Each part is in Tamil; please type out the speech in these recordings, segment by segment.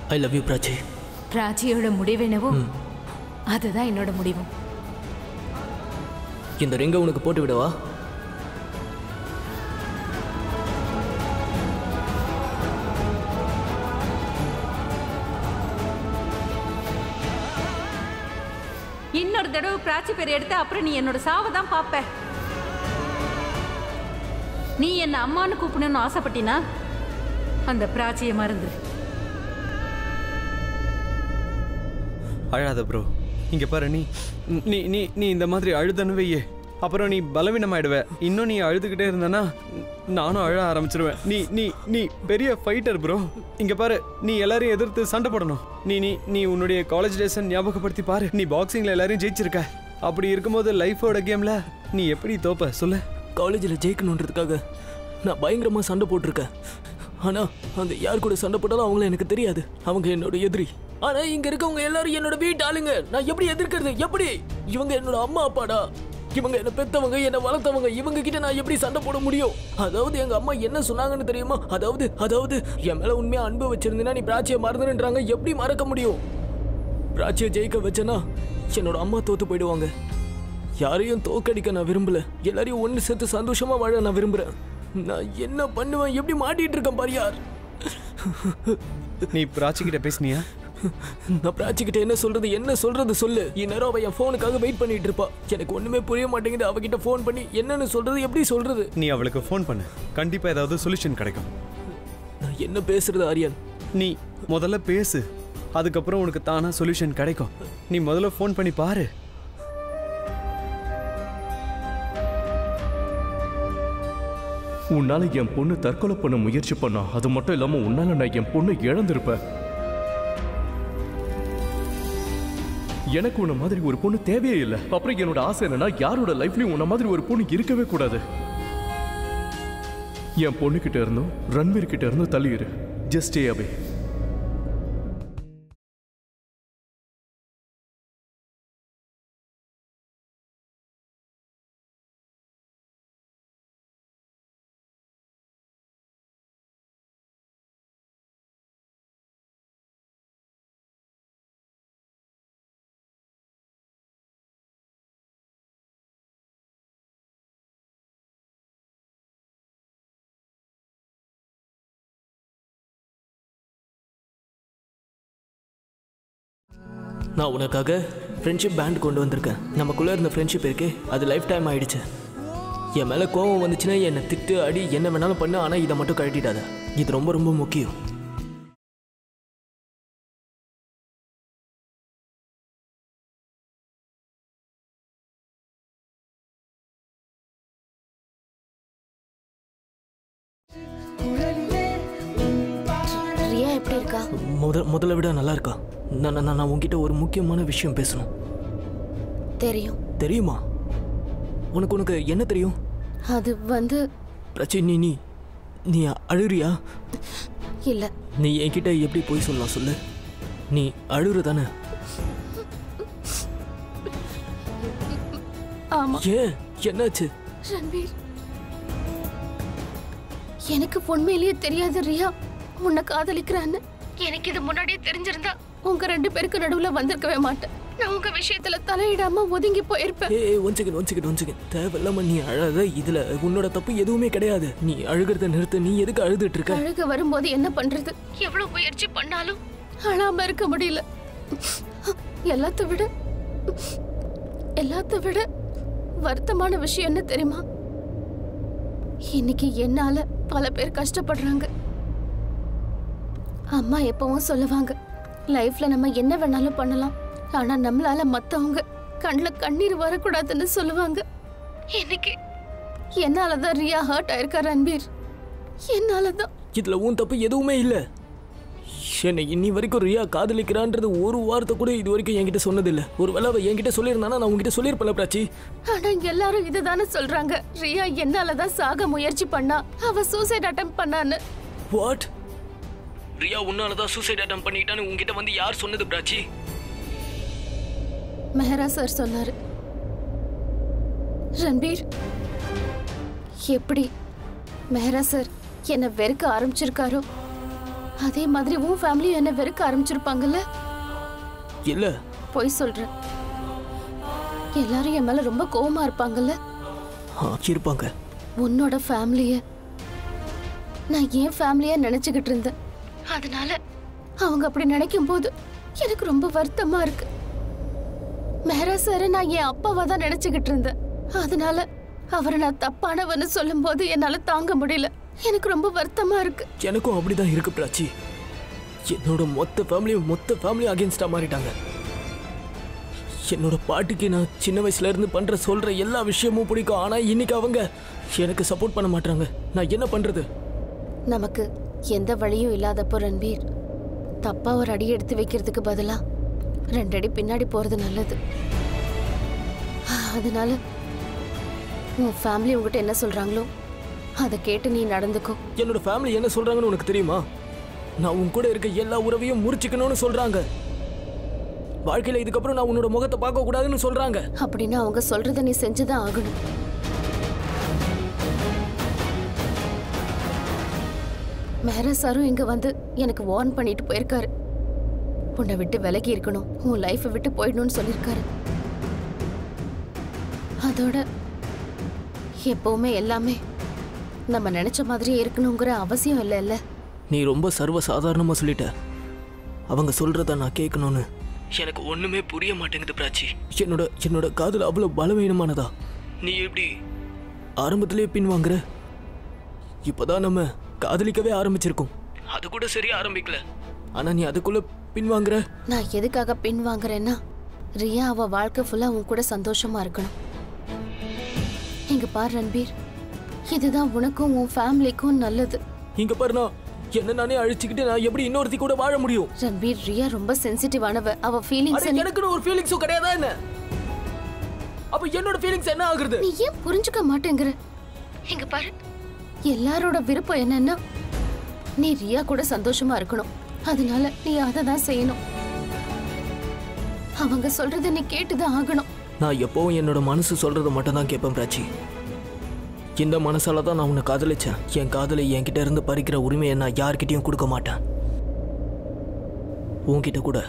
ஐ லவ் யூ பிராச்சி பிராச்சியோட முடிவு என்னவோ அதுதான் என்னோட முடிவும் இந்த ரிங்கை உனக்கு போட்டு விடவா இன்னொரு தடவை பிராச்சி பேர் எடுத்து அப்புறம் நீ என்னோட சாவை தான் பார்ப்ப நீ என்ன அம்மான்னு கூப்பிடணும்னு ஆசைப்பட்டினா அந்த பிராச்சியை மறந்து அழாத ப்ரோ இங்க பாரு நீ நீ நீ நீ இந்த மாதிரி அழுதன்னு வையே அப்புறம் நீ பலவீனமாயிடுவ இன்னும் நீ அழுதுகிட்டே இருந்தனா நானும் அழ ஆரம்பிச்சிருவேன் நீ நீ நீ பெரிய ஃபைட்டர் ப்ரோ இங்க பாரு நீ எல்லாரையும் எதிர்த்து சண்டை போடணும் நீ நீ நீ உன்னுடைய காலேஜ் டேஸை ஞாபகப்படுத்தி பாரு நீ பாக்ஸிங்ல எல்லாரையும் ஜெயிச்சிருக்க அப்படி இருக்கும்போது லைஃபோட கேம்ல நீ எப்படி தோப்ப சொல்லு காலேஜில் ஜெயிக்கணுன்றதுக்காக நான் பயங்கரமாக சண்டை போட்டிருக்கேன் ஆனால் அந்த யார் கூட சண்டை போட்டாலும் அவங்கள எனக்கு தெரியாது அவங்க என்னோட எதிரி ஆனால் இங்கே இருக்கவங்க எல்லாரும் என்னோட வீட்டு ஆளுங்க நான் எப்படி எதிர்க்கிறது எப்படி இவங்க என்னோட அம்மா அப்பாடா இவங்க என்ன பெத்தவங்க என்ன வளர்த்தவங்க இவங்க கிட்ட நான் எப்படி சண்டை போட முடியும் அதாவது எங்க அம்மா என்ன சொன்னாங்கன்னு தெரியுமா அதாவது அதாவது என் மேல உண்மையா அன்பு வச்சிருந்தீங்கன்னா நீ பிராச்சியை மறந்துன்றாங்க எப்படி மறக்க முடியும் பிராச்சியை ஜெயிக்க வச்சேன்னா என்னோட அம்மா தோத்து போயிடுவாங்க யாரையும் தோக்கடிக்க நான் விரும்பல எல்லாரையும் ஒன்று சேர்த்து சந்தோஷமா வாழ நான் விரும்புறேன் நான் என்ன பண்ணுவேன் எப்படி மாட்டிட்டு இருக்கேன் பாரியார் நீ பிராச்சி கிட்ட பேசுனியா நான் பிராச்சிக்கிட்ட என்ன சொல்றது என்ன சொல்றது சொல்லு இந்நேரம் அவ என் ஃபோனுக்காக வெயிட் பண்ணிட்டு இருப்பா எனக்கு ஒண்ணுமே புரிய மாட்டேங்குது அவகிட்ட ஃபோன் பண்ணி என்னன்னு சொல்றது எப்படி சொல்றது நீ அவளுக்கு ஃபோன் பண்ணு கண்டிப்பா ஏதாவது சொல்யூஷன் கிடைக்கும் நான் என்ன பேசுறது ஆரியன் நீ முதல்ல பேசு அதுக்கப்புறம் உனக்கு தானா சொல்யூஷன் கிடைக்கும் நீ முதல்ல ஃபோன் பண்ணி பாரு உன்னால என் பொண்ணு தற்கொலை பண்ண முயற்சி பண்ணா அது மட்டும் இல்லாம உன்னால நான் என் பொண்ணு இழந்திருப்பேன் எனக்கு உன்ன மாதிரி ஒரு பொண்ணு தேவையே இல்லை அப்புறம் என்னோட ஆசை என்னன்னா யாரோட லைஃப்லயும் உன்ன மாதிரி ஒரு பொண்ணு இருக்கவே கூடாது என் பொண்ணு கிட்ட இருந்தும் ரன்வீர் கிட்ட இருந்தும் தள்ளி இரு ஜஸ்ட் ஸ்டே அவே நான் உனக்காக ஃப்ரெண்ட்ஷிப் பேண்ட் கொண்டு வந்திருக்கேன் நமக்குள்ளே இருந்த ஃப்ரெண்ட்ஷிப் இருக்கே அது லைஃப் டைம் ஆயிடுச்சு என் மேலே கோவம் வந்துச்சுன்னா என்னை திட்டு அடி என்ன வேணாலும் பண்ணு ஆனால் இதை மட்டும் கழட்டிடாத இது ரொம்ப ரொம்ப முக்கியம் ரியா எப்படி இருக்கா முத முதல்ல விட நல்லா இருக்கா நான் நான் நான் உன்கிட்ட ஒரு முக்கியமான விஷயம் பேசணும் தெரியும் தெரியுமா உனக்கு உனக்கு என்ன தெரியும் அது வந்து பிரச்சனை நீ நீ நீ அழுறியா இல்ல நீ என்கிட்ட எப்படி போய் சொல்லலாம் சொல்லு நீ அழுறு தானே ஆமா ஏன் என்னாச்சு ரன்வீர் எனக்கு உண்மையிலேயே தெரியாது ரியா உன்னை காதலிக்கிறான்னு எனக்கு இது முன்னாடியே தெரிஞ்சிருந்தா உங்க ரெண்டு பேருக்கு நடுவுல வந்திருக்கவே மாட்டேன் நான் உங்க விஷயத்துல தலையிடாம ஒதுங்கி போயிருப்பேன் ஏய் one second one second one second தேவையில்லாம நீ அழாத இதுல உன்னோட தப்பு எதுவுமே கிடையாது நீ அழுகிறத நிறுத்த நீ எதுக்கு அழுதுட்டு இருக்க அழுக வரும்போது என்ன பண்றது எவ்வளவு முயற்சி பண்ணாலும் அழாம இருக்க முடியல எல்லாத்த விட எல்லாத்த விட வருத்தமான விஷயம் என்ன தெரியுமா இன்னைக்கு என்னால பல பேர் கஷ்டப்படுறாங்க அம்மா எப்பவும் சொல்லுவாங்க லைஃப்ல நம்ம என்ன வேணாலும் பண்ணலாம் ஆனா நம்மளால மத்தவங்க கண்ணுல கண்ணீர் வரக்கூடாதுன்னு சொல்லுவாங்க இன்னைக்கு என்னாலதான் ரியா ஹர்ட் ஆயிருக்கா ரன்பீர் என்னாலதான் இதுல உன் தப்பு எதுவுமே இல்ல என்னை இன்னி வரைக்கும் ரியா காதலிக்கிறான்றது ஒரு வார்த்தை கூட இது வரைக்கும் என்கிட்ட சொன்னதில்ல ஒருவேளை அவ என்கிட்ட சொல்லியிருந்தானா நான் உன்கிட்ட சொல்லியிருப்பேன் பிராச்சி ஆனா எல்லாரும் இதுதானே சொல்றாங்க ரியா என்னாலதான் சாக முயற்சி பண்ணா அவ சூசைட் அட்டம் பண்ணான்னு வாட் ரியா உன்னாலதான் சூசைட் அட்டம் பண்ணிட்டான்னு உன்கிட்ட வந்து யார் சொன்னது பிராச்சி மெஹரா சார் சொன்னாரு ரன்பீர் எப்படி மெஹரா சார் என்னை வெறுக்க ஆரம்பிச்சிருக்காரோ அதே மாதிரி உன் ஃபேமிலியும் என்ன வெறுக்க ஆரம்பிச்சிருப்பாங்கல்ல இல்ல பொய் சொல்றேன் எல்லாரும் என் மேல ரொம்ப கோவமா இருப்பாங்கல்ல ஆ, இருப்பாங்க உன்னோட ஃபேமிலிய நான் என் ஃபேமிலியா நினைச்சுக்கிட்டு இருந்தேன் அதனால அவங்க அப்படி நினைக்கும் போது எனக்கு ரொம்ப வருத்தமா இருக்கு மெஹரா சார நான் என் அப்பாவா தான் நினைச்சுக்கிட்டு இருந்தேன் அதனால அவரை நான் தப்பானவன்னு சொல்லும்போது என்னால தாங்க முடியல எனக்கு ரொம்ப வருத்தமா இருக்கு எனக்கும் அப்படிதான் இருக்கு பிராச்சி என்னோட மொத்த ஃபேமிலியும் மொத்த ஃபேமிலியும் அகேன்ஸ்டா மாறிட்டாங்க என்னோட பாட்டிக்கு நான் சின்ன வயசுல இருந்து பண்ற சொல்ற எல்லா விஷயமும் பிடிக்கும் ஆனா இன்னைக்கு அவங்க எனக்கு சப்போர்ட் பண்ண மாட்டாங்க நான் என்ன பண்றது நமக்கு எந்த வழியும் இல்லாதப்போ ரன்பீர் தப்பா ஒரு அடி எடுத்து வைக்கிறதுக்கு பதிலா ரெண்டு அடி பின்னாடி போறது நல்லது அதனால உன் ஃபேமிலி உங்ககிட்ட என்ன சொல்றாங்களோ அதை கேட்டு நீ நடந்துக்கோ என்னோட ஃபேமிலி என்ன சொல்றாங்கன்னு உனக்கு தெரியுமா நான் உன் கூட இருக்க எல்லா உறவையும் முறிச்சுக்கணும்னு சொல்றாங்க வாழ்க்கையில இதுக்கப்புறம் நான் உன்னோட முகத்தை பார்க்க கூடாதுன்னு சொல்றாங்க அப்படின்னா அவங்க சொல்றதை நீ செஞ்சுதான் ஆகணும் மெஹரா சாரும் இங்க வந்து எனக்கு வார்ன் பண்ணிட்டு போயிருக்காரு உன்னை விட்டு விலகி இருக்கணும் உன் லைஃப்பை விட்டு போயிடணும்னு சொல்லியிருக்காரு அதோட எப்பவுமே எல்லாமே நம்ம நினைச்ச மாதிரியே இருக்கணுங்கிற அவசியம் இல்லைல்ல நீ ரொம்ப சர்வ சாதாரணமா சொல்லிட்ட அவங்க சொல்றத நான் கேட்கணும்னு எனக்கு ஒண்ணுமே புரிய மாட்டேங்குது பிராச்சி என்னோட என்னோட காதல் அவ்வளவு பலவீனமானதா நீ எப்படி ஆரம்பத்திலே பின்வாங்குற இப்போதான் நம்ம காதலிக்கவே ஆரம்பிச்சிருக்கோம் அது கூட சரியா ஆரம்பிக்கல ஆனா நீ அதுக்குள்ள பின்வாங்குற நான் எதுக்காக பின் வாங்குறேன்னா ரியா அவ வாழ்க்கை ஃபுல்லா உன் கூட சந்தோஷமா இருக்கணும் இங்க பார் ரன்பீர் இதுதான் உனக்கும் உன் ஃபேமிலிக்கும் நல்லது இங்க பாருண்ணா என்ன நானே அழிச்சுக்கிட்டு நான் எப்படி இன்னொருத்தி கூட வாழ முடியும் ரன்பீர் ரியா ரொம்ப சென்சிட்டிவானவ அவ ஃபீலிங்ஸ் அட, எனக்குன்னு ஒரு ஃபீலிங்ஸும் கிடையாதா என்ன அப்ப என்னோட ஃபீலிங்ஸ் என்ன ஆகுறது நீ ஏன் புரிஞ்சுக்க மாட்டேங்கிற இங்க பாரு எல்லாரோட விருப்பம் என்னன்னா நீ ரியா கூட சந்தோஷமா இருக்கணும் அதனால நீ அதை தான் செய்யணும் அவங்க சொல்றத நீ கேட்டுதான் ஆகணும் நான் எப்பவும் என்னோட மனசு சொல்றத மட்டும் தான் கேட்பேன் பிராச்சி இந்த மனசால தான் நான் உன்னை காதலிச்சேன் என் காதலை என்கிட்ட இருந்து பறிக்கிற உரிமையை நான் யார்கிட்டயும் கொடுக்க மாட்டேன் உன்கிட்ட கூட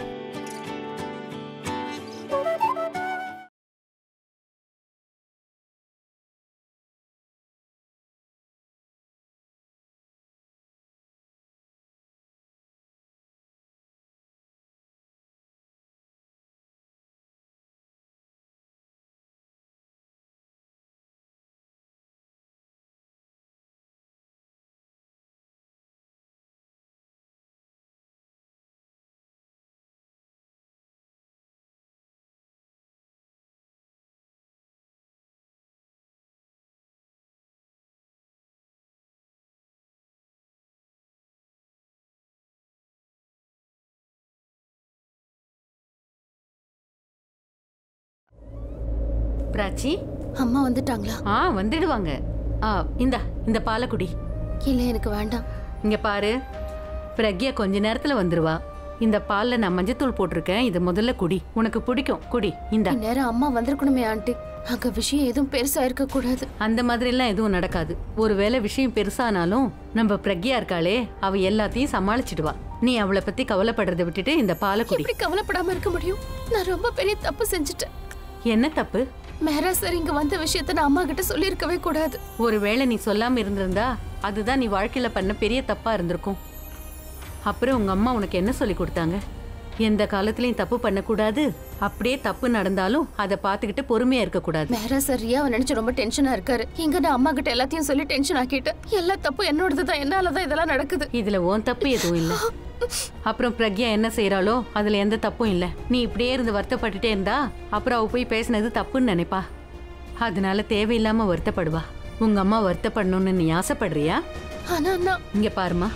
பிராச்சி அம்மா வந்துட்டாங்களா ஆ வந்துடுவாங்க ஆ இந்த இந்த பாலக்குடி இல்ல எனக்கு வேண்டாம் இங்க பாரு பிரக்யா கொஞ்ச நேரத்துல வந்துருவா இந்த பால்ல நான் மஞ்சத்தூள் போட்டிருக்கேன் இது முதல்ல குடி உனக்கு பிடிக்கும் குடி இந்த இந்நேரம் அம்மா வந்திருக்கணுமே ஆண்டி அங்க விஷயம் எதுவும் பெருசா இருக்க கூடாது அந்த மாதிரிலாம் எதுவும் நடக்காது ஒருவேளை விஷயம் பெருசானாலும் நம்ம பிரக்யா இருக்காளே அவ எல்லாத்தையும் சமாளிச்சிடுவா நீ அவளை பத்தி கவலைப்படுறதை விட்டுட்டு இந்த பாலை குடி எப்படி கவலைப்படாம இருக்க முடியும் நான் ரொம்ப பெரிய தப்பு செஞ்சுட்டேன் என்ன தப்பு மெஹரா சார் இங்க வந்த விஷயத்த நான் அம்மா கிட்ட சொல்லியிருக்கவே கூடாது ஒருவேளை நீ சொல்லாம இருந்திருந்தா அதுதான் நீ வாழ்க்கையில பண்ண பெரிய தப்பா இருந்திருக்கும் அப்புறம் உங்க அம்மா உனக்கு என்ன சொல்லி கொடுத்தாங்க எந்த காலத்துலயும் தப்பு பண்ணக்கூடாது அப்படியே தப்பு நடந்தாலும் அதை பார்த்துக்கிட்டு பொறுமையா இருக்கக்கூடாது மெஹரா சார் ரியாவை நினைச்சு ரொம்ப டென்ஷனா இருக்காரு இங்க நான் அம்மா கிட்ட எல்லாத்தையும் சொல்லி டென்ஷன் ஆக்கிட்டேன் எல்லா தப்பு என்னோடது தான் என்னாலதான் இதெல்லாம் நடக்குது இதுல உன் தப்பு எதுவும் இல்ல அப்புறம் பிரக்யா என்ன செய்றாளோ அதுல எந்த தப்பும் இல்ல நீ இப்படியே இருந்து வருத்தப்பட்டுட்டே இருந்தா அப்புறம் அவ போய் பேசினது தப்புன்னு நினைப்பா அதனால தேவையில்லாம வருத்தப்படுவா உங்க அம்மா வருத்தப்படணும்னு நீ ஆசைப்படுறியா ஆனா நான் இங்க பாருமா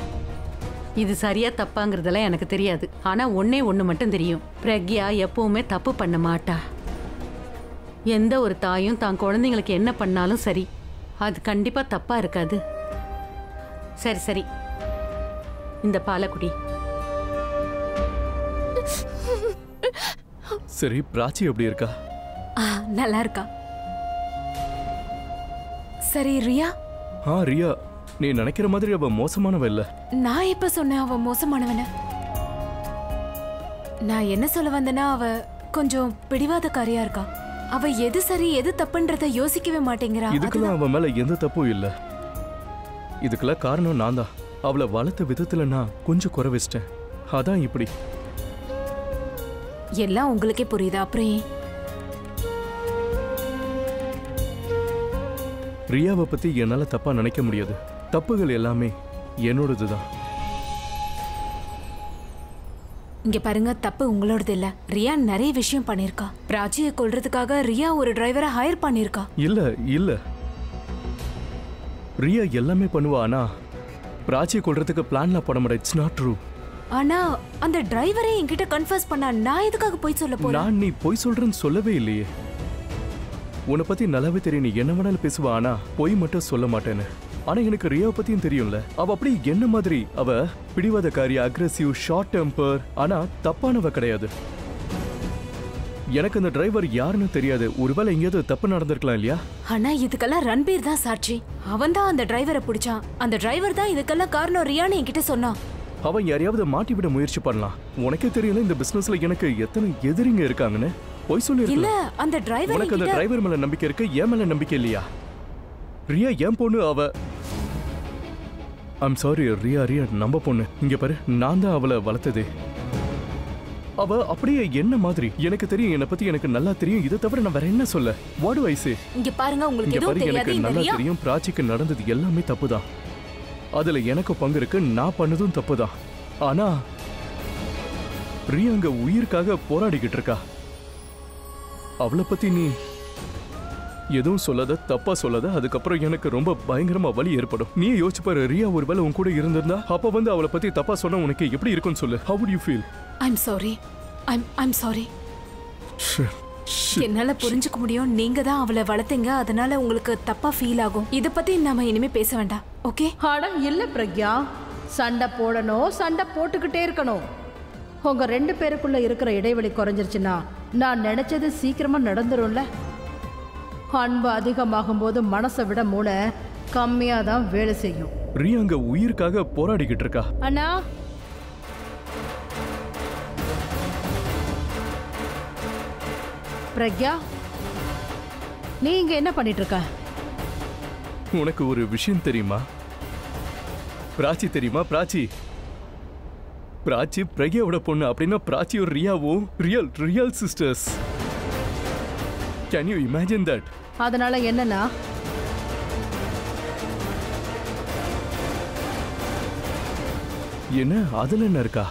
இது சரியா தப்பாங்கிறதெல்லாம் எனக்கு தெரியாது ஆனா ஒண்ணே ஒண்ணு மட்டும் தெரியும் பிரக்யா எப்பவுமே தப்பு பண்ண மாட்டா எந்த ஒரு தாயும் தான் குழந்தைங்களுக்கு என்ன பண்ணாலும் சரி அது கண்டிப்பா தப்பா இருக்காது சரி சரி இந்த பாலக்குடி சரி பிராச்சி எப்படி இருக்கா ஆ நல்லா இருக்கா சரி ரியா ஆ ரியா நீ நினைக்கிற மாதிரி அவ மோசமானவ இல்ல நான் இப்ப சொன்னேன் அவ மோசமானவன நான் என்ன சொல்ல வந்தேன்னா அவ கொஞ்சம் பிடிவாதக்காரியா இருக்கா அவ எது சரி எது தப்புன்றத யோசிக்கவே மாட்டேங்கிறா இதுக்கெல்லாம் அவன் மேல எந்த தப்பும் இல்ல இதுக்கெல்லாம் காரணம் நான் தான் அவளை வளர்த்த விதத்துல நான் கொஞ்சம் குறை வச்சிட்டேன் அதான் இப்படி எல்லாம் உங்களுக்கே புரியுது அப்புறம் ஏன் ரியாவை பத்தி என்னால தப்பா நினைக்க முடியாது தப்புகள் எல்லாமே என்னோடது தான் இங்க பாருங்க தப்பு உங்களோடது இல்ல ரியா நிறைய விஷயம் பண்ணிருக்கா பிராச்சியை கொல்றதுக்காக ரியா ஒரு டிரைவரை ஹையர் பண்ணிருக்கா இல்ல இல்ல ரியா எல்லாமே பண்ணுவா ஆனா பிராச்சியை கொள்றதுக்கு பிளான்லாம் பண்ண மாட்டேன் இட்ஸ் நாட் ட்ரூ ஆனா அந்த டிரைவரே என்கிட்ட கன்ஃபர்ஸ் பண்ணா நான் எதுக்காக போய் சொல்ல போறேன் நான் நீ பொய் சொல்றேன்னு சொல்லவே இல்லையே உன்னை பத்தி நல்லாவே தெரியும் நீ என்ன வேணாலும் பேசுவா ஆனா பொய் மட்டும் சொல்ல மாட்டேன்னு ஆனா எனக்கு ரியாவை பத்தியும் தெரியும்ல அவ அப்படி என்ன மாதிரி அவ பிடிவாதக்காரி அக்ரெசிவ் ஷார்ட் டெம்பர் ஆனா தப்பானவ கிடையாது எனக்கு அந்த டிரைவர் யாருன்னு தெரியாது ஒருவேளை எங்கேயாவது தப்பு நடந்திருக்கலாம் இல்லையா ஆனா இதுக்கெல்லாம் ரன்பீர் தான் சாட்சி அவன் தான் அந்த டிரைவரை பிடிச்சான் அந்த டிரைவர் தான் இதுக்கெல்லாம் காரணம் ரியான்னு என்கிட்ட சொன்னான் அவன் யாரையாவது மாட்டி விட முயற்சி பண்ணலாம் உனக்கே தெரியல இந்த பிசினஸ்ல எனக்கு எத்தனை எதிரிங்க இருக்காங்கன்னு பொய் சொல்லி இல்ல அந்த டிரைவர் உனக்கு அந்த டிரைவர் மேல நம்பிக்கை இருக்கு என் மேல நம்பிக்கை இல்லையா ரியா என் பொண்ணு அவ ஐம் சாரி ரியா ரியா நம்ம பொண்ணு இங்க பாரு நான் தான் அவளை வளர்த்ததே அவ அப்படியே என்ன மாதிரி எனக்கு தெரியும் என்னை பத்தி எனக்கு நல்லா தெரியும் இதை தவிர நான் வேற என்ன சொல்ல வாடு வயசு இங்க பாருங்க உங்களுக்கு இங்க எதுவும் பாரு தெரியாது எனக்கு இந்த நல்லா ரியா தெரியும் பிராச்சிக்கு நடந்தது எல்லாமே தப்புதான் அதுல எனக்கு பங்கு இருக்கு நான் பண்ணதும் தப்புதான் ஆனா ரியா அங்க உயிருக்காக போராடிக்கிட்டு இருக்கா அவளை பத்தி நீ எதுவும் சொல்லாத தப்பா சொல்லாத அதுக்கப்புறம் எனக்கு ரொம்ப பயங்கரமா வலி ஏற்படும் நீ யோசிச்சு பாரு ரியா ஒருவேளை உன் கூட இருந்திருந்தா அப்ப வந்து அவளை பத்தி தப்பா சொன்னா உனக்கு எப்படி இருக்கும்னு சொல்லு how would you feel I'm sorry I'm I'm sorry என்னால புரிஞ்சுக்க முடியும் நீங்க தான் அவளை வளர்த்தீங்க அதனால உங்களுக்கு தப்பா ஃபீல் ஆகும் இத பத்தி நாம இனிமே பேச வேண்டாம் ஓகே அட இல்ல பிரக்யா சண்டை போடணும் சண்டை போட்டுக்கிட்டே இருக்கணும் உங்க ரெண்டு பேருக்குள்ள இருக்கிற இடைவெளி குறைஞ்சிருச்சுன்னா நான் நினைச்சது சீக்கிரமா நடந்துரும்ல அன்பு அதிகமாகும் போது மனசை விட மூளை கம்மியா தான் வேலை செய்யும் ரியா அங்க உயிருக்காக போராடிக்கிட்டு இருக்கா அண்ணா பிரக்யா நீ இங்க என்ன பண்ணிட்டு இருக்க உனக்கு ஒரு விஷயம் தெரியுமா பிராச்சி தெரியுமா பிராச்சி பிராச்சி பிரக்யாவோட பொண்ணு அப்படின்னா பிராச்சியும் ரியாவும் real real sisters can you imagine that அதனால என்னன்னா என்ன அதுல என்ன இருக்கா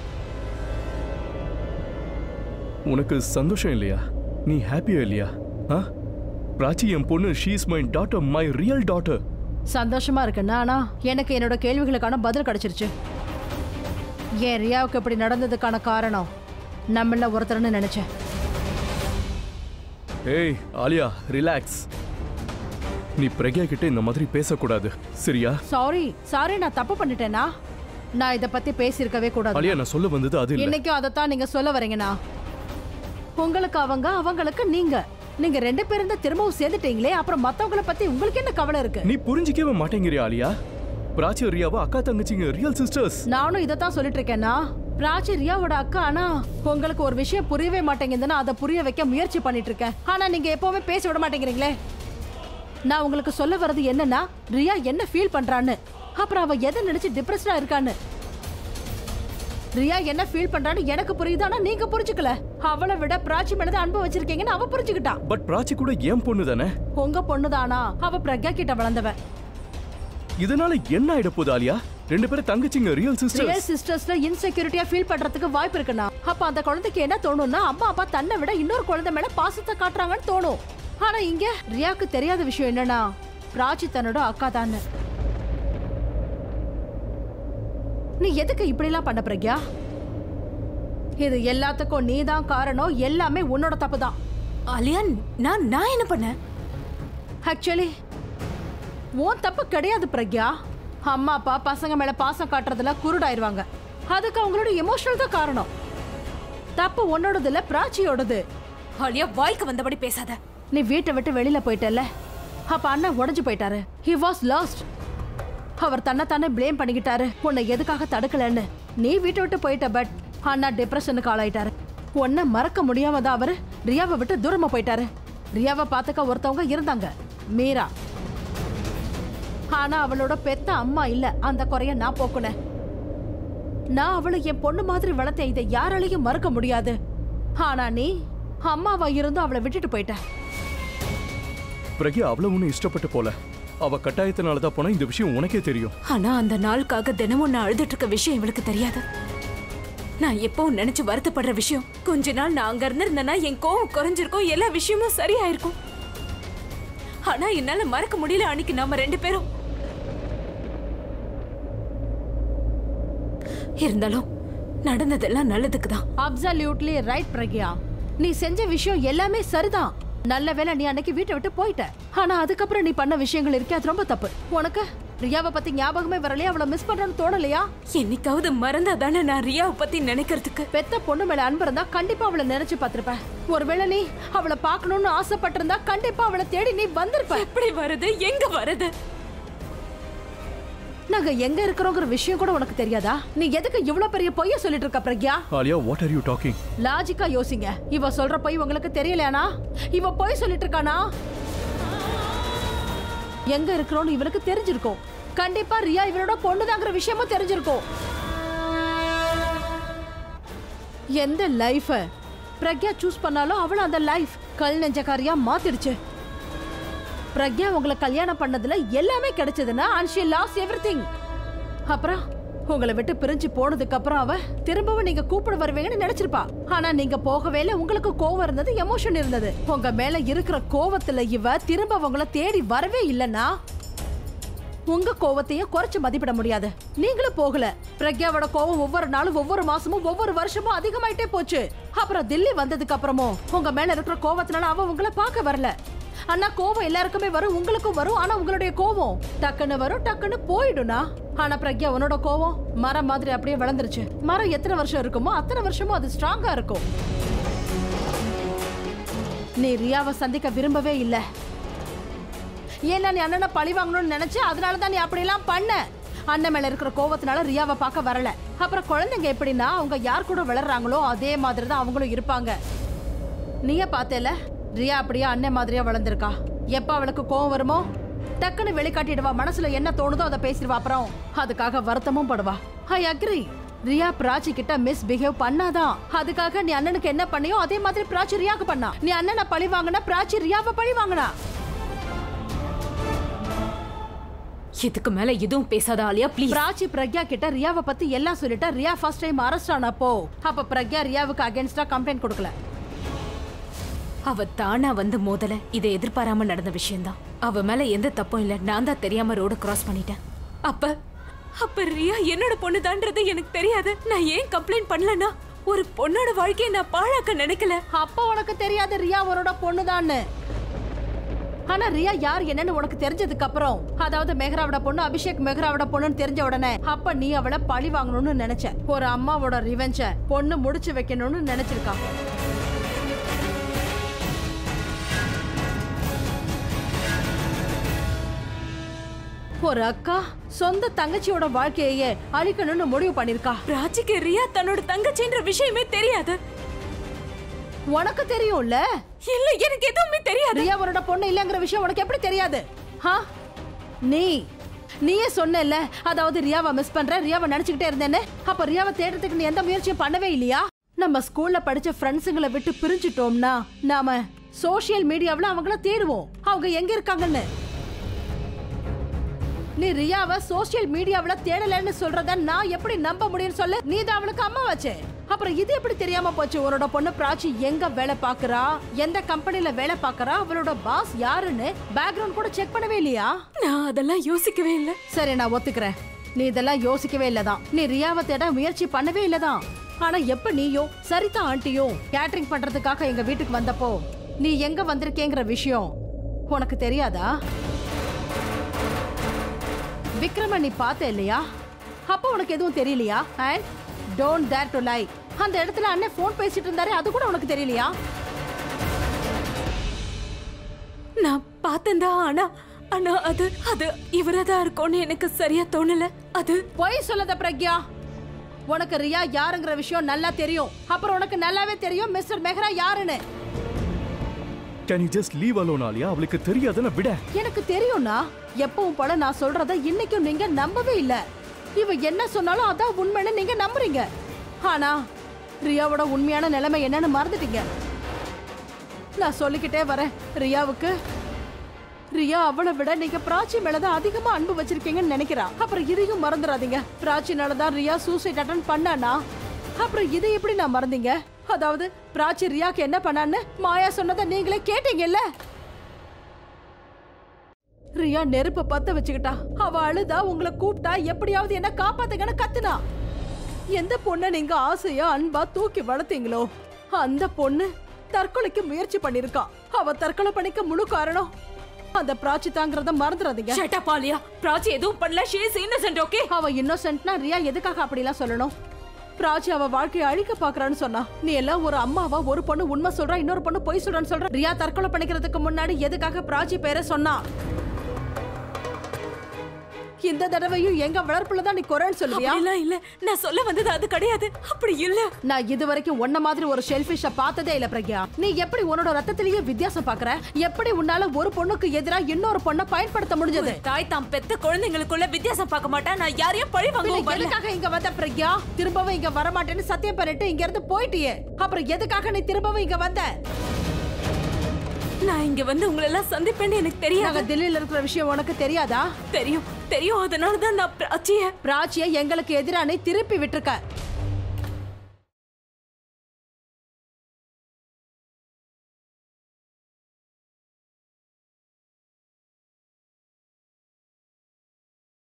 உனக்கு சந்தோஷம் இல்லையா நீ ஹாப்பியா இல்லையா ஆ பிராச்சி என் பொண்ணு she is my daughter my real daughter சந்தோஷமா இருக்குன்னா ஆனா எனக்கு என்னோட கேள்விகளுக்கான பதில் கிடைச்சிருச்சு ஏன் ரியாவுக்கு இப்படி நடந்ததுக்கான காரணம் நம்மள ஒருத்தர்னு நினைச்சேன் ஏய் ஆலியா ரிலாக்ஸ் நீ பிரக்யா கிட்ட இந்த மாதிரி பேசக்கூடாது சரியா சாரி சாரி நான் தப்பு பண்ணிட்டேனா நான் இத பத்தி பேசியிருக்கவே கூடாது ஆலியா நான் சொல்ல வந்தது அது இல்ல இன்னைக்கும் அதைத்தான் நீங்க சொல்ல வரீங்கண்ணா உங்களுக்கு அவங்க அவங்களுக்கு நீங்க நீங்க ரெண்டு பேரும் தான் திரும்பவும் சேர்ந்துட்டீங்களே அப்புறம் மத்தவங்கள பத்தி உங்களுக்கு என்ன கவலை இருக்கு நீ புரிஞ்சிக்கவே மாட்டேங்கிறியா ஆலியா பிராச்சி ரியாவா அக்கா தங்கச்சிங்க ரியல் சிஸ்டர்ஸ் நானும் இதைத்தான் சொல்லிட்டு இருக்கேன்னா பிராச்சி ரியாவோட அக்கா ஆனா உங்களுக்கு ஒரு விஷயம் புரியவே மாட்டேங்குதுன்னு அதை புரிய வைக்க முயற்சி பண்ணிட்டு இருக்கேன் ஆனா நீங்க எப்பவுமே பேச விட மாட்டேங்கிறீங்களே நான் உங்களுக்கு சொல்ல வர்றது என்னன்னா ரியா என்ன ஃபீல் பண்றான்னு அப்புறம் அவ எதை நினைச்சு டிப்ரெஸ்டா இருக்கான்னு ரியா என்ன ஃபீல் பண்றான்னு எனக்கு புரியுது ஆனா நீங்க புரிஞ்சுக்கல அவளை விட பிராச்சி மேலதான் அன்பு வச்சிருக்கீங்கன்னு அவ புரிஞ்சுக்கிட்டா பட் பிராச்சி கூட ஏன் பொண்ணு தானே உங்க பொண்ணுதானா அவ பிரக்யா கிட்ட வளர்ந்தவ இதனால என்ன ஆயிட போகுது ஆலியா ரெண்டு பேரும் தங்கச்சிங்க ரியல் ரியல் சிஸ்டர்ஸ் சிஸ்டர்ஸ்ல இன்செக்யூரிட்டியா ஃபீல் பண்றதுக்கு வாய்ப்பு இருக்குண்ணா அப்ப அந்த குழந்தைக்கு என்ன தோணும்னா அம்மா அப்பா தன்னை விட இன்னொரு குழந்தை மேல பாசத்தை காட்டுறாங்கன்னு தோணும் ஆனா இங்க ரியாக்கு தெரியாத விஷயம் என்னன்னா பிராச்சி தன்னோட அக்கா தான்னு நீ எதுக்கு இப்படி எல்லாம் பண்ண பிரக்யா இது எல்லாத்துக்கும் நீ தான் காரணம் எல்லாமே உன்னோட தப்பு தான் அலியா நான் நான் என்ன பண்ணேன் ஆக்சுவலி உன் தப்பு கிடையாது பிரக்யா அம்மா அப்பா பசங்க மேல பாசம் காட்டுறதுல குருடாயிருவாங்க அதுக்கு அவங்களோட எமோஷனல் தான் காரணம் தப்பு உன்னோடது இல்ல பிராச்சியோடது அலியா வாய்க்கு வந்தபடி பேசாத நீ வீட்டை விட்டு வெளியில போயிட்டல அப்ப அண்ணன் உடைஞ்சு போயிட்டாரு ஹி வாஸ் லாஸ்ட் அவர் தன்னை தானே ப்ளேம் பண்ணிக்கிட்டாரு உன்னை எதுக்காக தடுக்கலன்னு நீ வீட்டை விட்டு போயிட்ட பட் அண்ணா டிப்ரெஷனுக்கு ஆளாயிட்டாரு உன்னை மறக்க முடியாம தான் அவரு ரியாவை விட்டு தூரமா போயிட்டாரு ரியாவை பார்த்துக்க ஒருத்தவங்க இருந்தாங்க மீரா ஆனா அவளோட பெத்த அம்மா இல்ல அந்த குறைய நான் போக்குனேன் நான் அவளை என் பொண்ணு மாதிரி வளர்த்தேன் இதை யாராலையும் மறக்க முடியாது ஆனா நீ அம்மாவா இருந்து அவளை விட்டுட்டு போயிட்ட பிரக்யா அவ்வளவு ஒன்றும் இஷ்டப்பட்டு போல அவ கட்டாயத்தினால தான் போனா இந்த விஷயம் உனக்கே தெரியும் ஆனா அந்த நாளுக்காக தினமும் நான் அழுதுட்டு இருக்க விஷயம் இவளுக்கு தெரியாது நான் எப்பவும் நினைச்சு வருத்தப்படுற விஷயம் கொஞ்ச நாள் நான் அங்க இருந்திருந்தேன்னா என் கோவம் குறைஞ்சிருக்கும் எல்லா விஷயமும் சரியாயிருக்கும் ஆனா என்னால மறக்க முடியல அன்னைக்கு நாம ரெண்டு பேரும் இருந்தாலும் நடந்ததெல்லாம் நல்லதுக்கு தான் அப்சல்யூட்லி ரைட் பிரக்யா நீ செஞ்ச விஷயம் எல்லாமே சரிதான் நல்ல வேளை நீ அன்னைக்கு வீட்டை விட்டு போயிட்ட ஆனா அதுக்கப்புறம் நீ பண்ண விஷயங்கள் இருக்கே அது ரொம்ப தப்பு உனக்கு ரியாவை பத்தி ஞாபகமே வரலையா அவளை மிஸ் பண்றேன்னு தோணலையா என்னைக்காவது மறந்தா தானே நான் ரியாவை பத்தி நினைக்கிறதுக்கு பெத்த பொண்ணு மேல அன்பு இருந்தா கண்டிப்பா அவளை நினைச்சு பார்த்திருப்ப ஒருவேளை நீ அவளை பார்க்கணும்னு ஆசைப்பட்டிருந்தா கண்டிப்பா அவளை தேடி நீ வந்திருப்ப எப்படி வருது எங்க வருது நாங்க எங்க இருக்கிறோங்கிற விஷயம் கூட உனக்கு தெரியாதா நீ எதுக்கு இவ்வளவு பெரிய பொய்ய சொல்லிட்டு இருக்க Pragya Alia what are you talking லாஜிக்கா யோசிங்க இவ சொல்ற பொய் உங்களுக்கு தெரியலையானா இவ பொய் சொல்லிட்டு இருக்கானா எங்க இருக்கிறோம்னு இவனுக்கு தெரிஞ்சிருக்கும் கண்டிப்பா ரியா இவனோட பொண்ணுதாங்கிற விஷயமும் தெரிஞ்சிருக்கும் எந்த லைஃப பிரக்யா சூஸ் பண்ணாலும் அவளும் அந்த லைஃப் கல் நெஞ்சக்காரியா மாத்திடுச்சு பிரக்யா உங்களை கல்யாணம் பண்ணதுல எல்லாமே கிடைச்சதுன்னா அண்ட் ஷி லாஸ் எவ்ரிதிங் அப்புறம் உங்களை விட்டு பிரிஞ்சு போனதுக்கு அப்புறம் அவ திரும்பவும் நீங்க கூப்பிட வருவீங்கன்னு நினைச்சிருப்பா ஆனா நீங்க போகவே இல்ல உங்களுக்கு கோவம் இருந்தது எமோஷன் இருந்தது உங்க மேல இருக்கிற கோவத்துல இவ திரும்ப உங்களை தேடி வரவே இல்லைன்னா உங்க கோவத்தையும் குறைச்சு மதிப்பிட முடியாது நீங்களும் போகல பிரக்யாவோட கோவம் ஒவ்வொரு நாளும் ஒவ்வொரு மாசமும் ஒவ்வொரு வருஷமும் அதிகமாயிட்டே போச்சு அப்புறம் தில்லி வந்ததுக்கு அப்புறமும் உங்க மேல இருக்கிற கோவத்தினால அவ உங்களை பார்க்க வரல ஆனா கோவம் எல்லாருக்குமே வரும் உங்களுக்கும் வரும் ஆனா உங்களுடைய கோவம் டக்குன்னு வரும் டக்குன்னு போயிடும்னா ஆனா பிரக்யா உன்னோட கோவம் மரம் மாதிரி அப்படியே வளர்ந்துருச்சு மரம் எத்தனை வருஷம் இருக்குமோ அத்தனை வருஷமும் அது ஸ்ட்ராங்கா இருக்கும் நீ ரியாவை சந்திக்க விரும்பவே இல்லை ஏன்னா நீ அண்ணனை பழி வாங்கணும்னு நினைச்சு அதனால தான் நீ அப்படியெல்லாம் பண்ண அண்ணன் மேல இருக்கிற கோவத்தினால ரியாவை பார்க்க வரல அப்புறம் குழந்தைங்க எப்படின்னா அவங்க யார் கூட விளையாடுறாங்களோ அதே மாதிரி தான் அவங்களும் இருப்பாங்க நீயே பார்த்தேல ரியா அப்படியே அண்ணன் மாதிரியா வளர்ந்துருக்கா எப்ப அவளுக்கு கோவம் வருமோ டக்குன்னு வெளிக்காட்டிடுவா மனசுல என்ன தோணுதோ அதை பேசிடுவா அப்புறம் அதுக்காக வருத்தமும் படுவா ஐ அக்ரி ரியா பிராச்சி கிட்ட மிஸ் பிஹேவ் பண்ணாதான் அதுக்காக நீ அண்ணனுக்கு என்ன பண்ணியோ அதே மாதிரி பிராச்சி ரியாக்கு பண்ணா நீ அண்ணனை பழி வாங்கினா பிராச்சி ரியாவை பழி வாங்கினா இதுக்கு மேல எதுவும் பேசாத ஆலியா ப்ளீஸ் பிராச்சி பிரக்யா கிட்ட ரியாவை பத்தி எல்லாம் சொல்லிட்டா ரியா ஃபர்ஸ்ட் டைம் அரெஸ்ட் ஆனப்போ அப்ப பிரக்யா ரியாவுக்கு அகைன்ஸ்டா கம்ப்ளைண்ட் கொடுக்கல அவ தானா வந்து மோதல இதை எதிர்பாராம நடந்த விஷயம்தான் அவ மேல எந்த தப்பும் இல்ல நான் தான் தெரியாம ரோட கிராஸ் பண்ணிட்டேன் அப்ப அப்ப ரியா என்னோட பொண்ணுதான்றது எனக்கு தெரியாது நான் ஏன் கம்ப்ளைண்ட் பண்ணலனா ஒரு பொண்ணோட வாழ்க்கையை நான் பாழாக்க நினைக்கல அப்ப உனக்கு தெரியாது ரியா உன்னோட பொண்ணுதான்னு ஆனா ரியா யார் என்னன்னு உனக்கு தெரிஞ்சதுக்கு அப்புறம் அதாவது மெஹ்ராவோட பொண்ணு அபிஷேக் மெஹ்ராவோட பொண்ணுன்னு தெரிஞ்ச உடனே அப்ப நீ அவளை பழி வாங்கணும்னு நினைச்ச ஒரு அம்மாவோட ரிவெஞ்ச பொண்ணு முடிச்சு வைக்கணும்னு நினைச்சிருக்கா ஒரு அக்கா சொந்த தங்கச்சியோட வாழ்க்கையே அழிக்கணும்னு முடிவு பண்ணிருக்கா ராஜிக்கு ரியா தன்னோட தங்கச்சின்ற விஷயமே தெரியாது உனக்கு தெரியும்ல இல்ல எனக்கு எதுவுமே தெரியாது ரியா உன்னோட பொண்ணு இல்லங்கிற விஷயம் உனக்கு எப்படி தெரியாது ஹா நீ நீயே சொன்னல அதாவது ரியாவை மிஸ் பண்ற ரியாவை நினைச்சுக்கிட்டே இருந்தேன்னு அப்ப ரியாவை தேடுறதுக்கு நீ எந்த முயற்சியும் பண்ணவே இல்லையா நம்ம ஸ்கூல்ல படிச்ச ஃப்ரெண்ட்ஸுங்களை விட்டு பிரிஞ்சிட்டோம்னா நாம சோஷியல் மீடியாவுல அவங்கள தேடுவோம் அவங்க எங்க இருக்காங்கன்னு நீ ரியாவை சோஷியல் மீடியாவுல தேடலன்னு சொல்றத நான் எப்படி நம்ப முடியும்னு சொல்லு நீ தான் அவளுக்கு அம்மா வச்சே அப்புறம் இது எப்படி தெரியாம போச்சு உன்னோட பொண்ணு பிராச்சி எங்க வேலை பாக்குறா எந்த கம்பெனில வேலை பாக்குறா அவளோட பாஸ் யாருன்னு பேக்ரவுண்ட் கூட செக் பண்ணவே இல்லையா நான் அதெல்லாம் யோசிக்கவே இல்ல சரி நான் ஒத்துக்கிறேன் நீ இதெல்லாம் யோசிக்கவே இல்லதான் நீ ரியாவை தேட முயற்சி பண்ணவே இல்லதான் ஆனா எப்ப நீயும் சரிதா ஆண்டியும் கேட்டரிங் பண்றதுக்காக எங்க வீட்டுக்கு வந்தப்போ நீ எங்க வந்திருக்கேங்கிற விஷயம் உனக்கு தெரியாதா விக்ரம நீ பார்த்த இல்லையா அப்போ உனக்கு எதுவும் தெரியலையா and don't dare to lie அந்த இடத்துல அண்ணன் ஃபோன் பேசிட்டு இருந்தாரு அது கூட உனக்கு தெரியலையா நான் பார்த்தேன்டா ஆனா ஆனா அது அது இவரதான் இருக்கும்னு எனக்கு சரியா தோணல அது பொய் சொல்லாத பிரக்யா உனக்கு ரியா யாருங்கிற விஷயம் நல்லா தெரியும் அப்புறம் உனக்கு நல்லாவே தெரியும் மிஸ்டர் மெஹ்ரா யாருன்னு can you just leave alone Alia அவளுக்கு தெரியாதுன்னு விட எனக்கு தெரியும்னா எப்பவும் போல நான் சொல்றத இன்னைக்கும் நீங்க நம்பவே இல்ல இவ என்ன சொன்னாலும் அதான் உண்மைன்னு நீங்க நம்புறீங்க ஆனா ரியாவோட உண்மையான நிலைமை என்னன்னு மறந்துட்டீங்க நான் சொல்லிக்கிட்டே வரேன் ரியாவுக்கு ரியா அவளை விட நீங்க பிராச்சி மேலதான் அதிகமா அன்பு வச்சிருக்கீங்கன்னு நினைக்கிறா அப்புறம் இதையும் மறந்துடாதீங்க பிராச்சினாலதான் ரியா சூசைட் அட்டன் பண்ணானா அப்புறம் இதை எப்படி நான் மறந்தீங்க அதாவது பிராச்சி ரியாக்கு என்ன பண்ணான்னு மாயா சொன்னதை நீங்களே கேட்டீங்கல்ல ரியா நெருப்ப பத்த வச்சுக்கிட்டா அவ அழுதா உங்களை கூப்பிட்டா எப்படியாவது என்ன காப்பாத்துங்கன்னு கத்துனா எந்த பொண்ணை நீங்க ஆசையா அன்பா தூக்கி வளர்த்தீங்களோ அந்த பொண்ணு தற்கொலைக்கு முயற்சி பண்ணிருக்கா அவ தற்கொலை பண்ணிக்க முழு காரணம் அந்த பிராச்சி தாங்கிறத மறந்துடாதீங்க ஷட் அப் ஆலியா பிராச்சி எதுவும் பண்ணல ஷீ இஸ் இன்னசென்ட் ஓகே அவ இன்னோசென்ட்னா ரியா எதுக்காக அப்படிலாம் சொல்லணும் பிராச்சி அவ வாழ்க்கையை அழிக்க பாக்குறான்னு சொன்னா நீ எல்லாம் ஒரு அம்மாவா ஒரு பொண்ணு உண்மை சொல்றா இன்னொரு பொண்ணு பொய் சொல்றான்னு சொல்ற ரியா தற்கொலை பண்ணிக்கிறதுக்கு முன்னாடி எதுக்காக பிராச்சி பேரை சொன்னா இந்த தடவையும் எங்க வளர்ப்புல தான் நீ குறைன்னு சொல்லுவியா அப்படிலாம் இல்ல நான் சொல்ல வந்தது அது கிடையாது அப்படி இல்ல நான் இது வரைக்கும் உன்ன மாதிரி ஒரு ஷெல்ஃபிஷ பார்த்ததே இல்ல பிரக்யா நீ எப்படி உன்னோட ரத்தத்திலேயே வித்தியாசம் பாக்குற எப்படி உன்னால ஒரு பொண்ணுக்கு எதிரா இன்னொரு பொண்ணை பயன்படுத்த முடிஞ்சது ஒரு தாய் தாம் பெத்த குழந்தைங்களுக்குள்ள வித்தியாசம் பார்க்க மாட்டா நான் யாரையும் பழி பின்ன வாங்கவும் வரல எதுக்காக இங்க வந்த பிரக்யா திரும்பவும் இங்க வர மாட்டேன்னு சத்தியம் பண்ணிட்டு இங்க இருந்து போயிட்டியே அப்புறம் எதுக்காக நீ திரும்பவும் இங்க வந்த நான் இங்க வந்து உங்களை எல்லாம் சந்திப்பேன்னு எனக்கு நாங்க தெரியாது தில்லியில இருக்கிற விஷயம் உனக்கு தெரியாதா தெரியும் தெரியும் அதனால தான் நான் பிராச்சிய பிராச்சிய எங்களுக்கு எதிரா நீ திருப்பி விட்டுருக்க